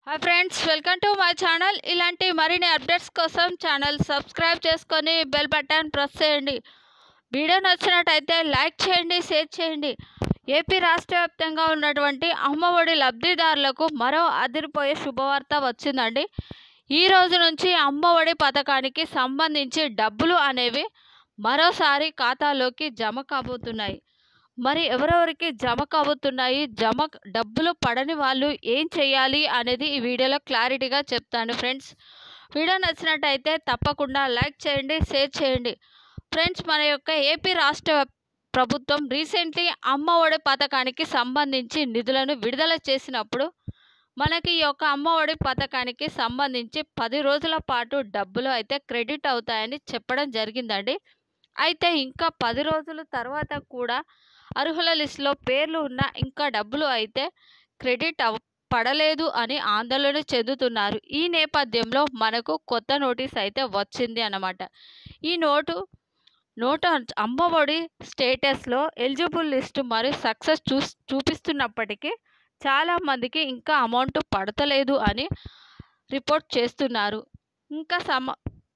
hi friends welcome to my channel ఇలాంటి మరిన్ని updates కోసం ఛానల్ సబ్స్క్రైబ్ చేసుకొని బెల్ బటన్ ప్రెస్ చేయండి వీడియో నచ్చినట్టయితే లైక్ చేయండి షేర్ చేయండి ఏపీ రాష్ట్ర వ్యాప్తంగా ఉన్నటువంటి అమ్మఒడి లబ్ధిదారులకు మరో అదిరిపోయే శుభవార్త వచ్చిందండి ఈ రోజు నుంచి అమ్మఒడి పథకానికి సంబంధించి డబ్బులు అనేవి మరోసారి ఖాతాలోకి జమ కాబోతున్నాయి మరి ఎవరెవరికి జమ కాబోతున్నాయి జమ డబ్బులు పడని వాళ్ళు ఏం చేయాలి అనేది ఈ వీడియోలో క్లారిటీగా చెప్తాను ఫ్రెండ్స్ వీడియో నచ్చినట్టయితే తప్పకుండా లైక్ చేయండి షేర్ చేయండి ఫ్రెండ్స్ మన యొక్క ఏపీ రాష్ట్ర ప్రభుత్వం రీసెంట్లీ అమ్మ ఒడి పథకానికి సంబంధించి నిధులను విడుదల చేసినప్పుడు మనకి ఈ యొక్క అమ్మ ఒడి పథకానికి సంబంధించి పది రోజుల పాటు డబ్బులు అయితే క్రెడిట్ అవుతాయని చెప్పడం జరిగిందండి అయితే ఇంకా పది రోజుల తర్వాత కూడా అర్హుల లిస్టులో పేర్లు ఉన్న ఇంకా డబ్బులు అయితే క్రెడిట్ అవ పడలేదు అని ఆందోళన చెందుతున్నారు ఈ నేపథ్యంలో మనకు కొత్త నోటీస్ అయితే వచ్చింది అన్నమాట ఈ నోటు నోటు అమ్మఒడి స్టేటస్లో ఎలిజిబుల్ లిస్టు మరియు సక్సెస్ చూ చూపిస్తున్నప్పటికీ చాలామందికి ఇంకా అమౌంట్ పడతలేదు అని రిపోర్ట్ చేస్తున్నారు ఇంకా సమ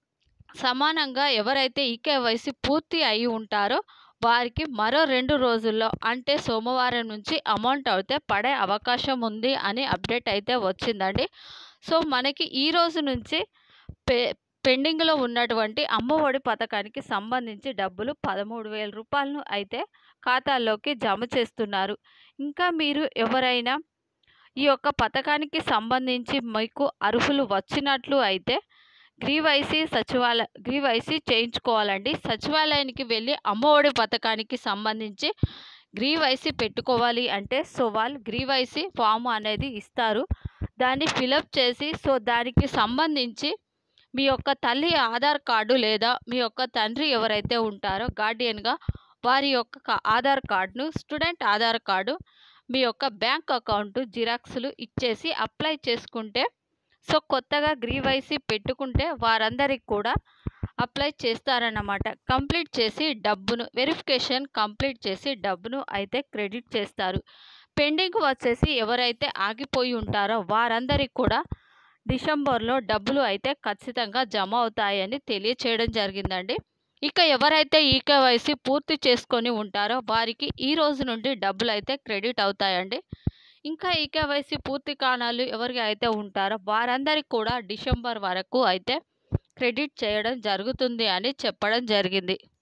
సమానంగా ఎవరైతే ఈకేవైసీ పూర్తి అయి ఉంటారో వారికి మరో రెండు రోజుల్లో అంటే సోమవారం నుంచి అమౌంట్ అయితే పడే అవకాశం ఉంది అని అప్డేట్ అయితే వచ్చిందండి సో మనకి ఈ రోజు నుంచి పే పెండింగ్లో ఉన్నటువంటి అమ్మఒడి పథకానికి సంబంధించి డబ్బులు పదమూడు వేల రూపాయలను అయితే ఖాతాల్లోకి జమ చేస్తున్నారు ఇంకా మీరు ఎవరైనా ఈ యొక్క పథకానికి సంబంధించి మీకు అర్హులు వచ్చినట్లు అయితే గ్రీవైసీ సచివాలయ గ్రీవైసీ చేయించుకోవాలండి సచివాలయానికి వెళ్ళి అమ్మఒడి పథకానికి సంబంధించి గ్రీవైసీ పెట్టుకోవాలి అంటే సో వాళ్ళు గ్రీవైసీ ఫామ్ అనేది ఇస్తారు దాన్ని ఫిలప్ చేసి సో దానికి సంబంధించి మీ యొక్క తల్లి ఆధార్ కార్డు లేదా మీ యొక్క తండ్రి ఎవరైతే ఉంటారో గార్డియన్గా వారి యొక్క ఆధార్ కార్డును స్టూడెంట్ ఆధార్ కార్డు మీ యొక్క బ్యాంక్ అకౌంట్ జిరాక్స్లు ఇచ్చేసి అప్లై చేసుకుంటే సో కొత్తగా గ్రీవైసీ పెట్టుకుంటే వారందరికి కూడా అప్లై చేస్తారన్నమాట కంప్లీట్ చేసి డబ్బును వెరిఫికేషన్ కంప్లీట్ చేసి డబ్బును అయితే క్రెడిట్ చేస్తారు పెండింగ్ వచ్చేసి ఎవరైతే ఆగిపోయి ఉంటారో వారందరికి కూడా డిసెంబర్లో డబ్బులు అయితే ఖచ్చితంగా జమ అవుతాయని తెలియచేయడం జరిగిందండి ఇక ఎవరైతే ఈకేవైసీ పూర్తి చేసుకొని ఉంటారో వారికి ఈ రోజు నుండి డబ్బులు అయితే క్రెడిట్ అవుతాయండి ఇంకా ఈకేవైసీ పూర్తి కానాలు ఎవరికి అయితే ఉంటారో వారందరికి కూడా డిసెంబర్ వరకు అయితే క్రెడిట్ చేయడం జరుగుతుంది అని చెప్పడం జరిగింది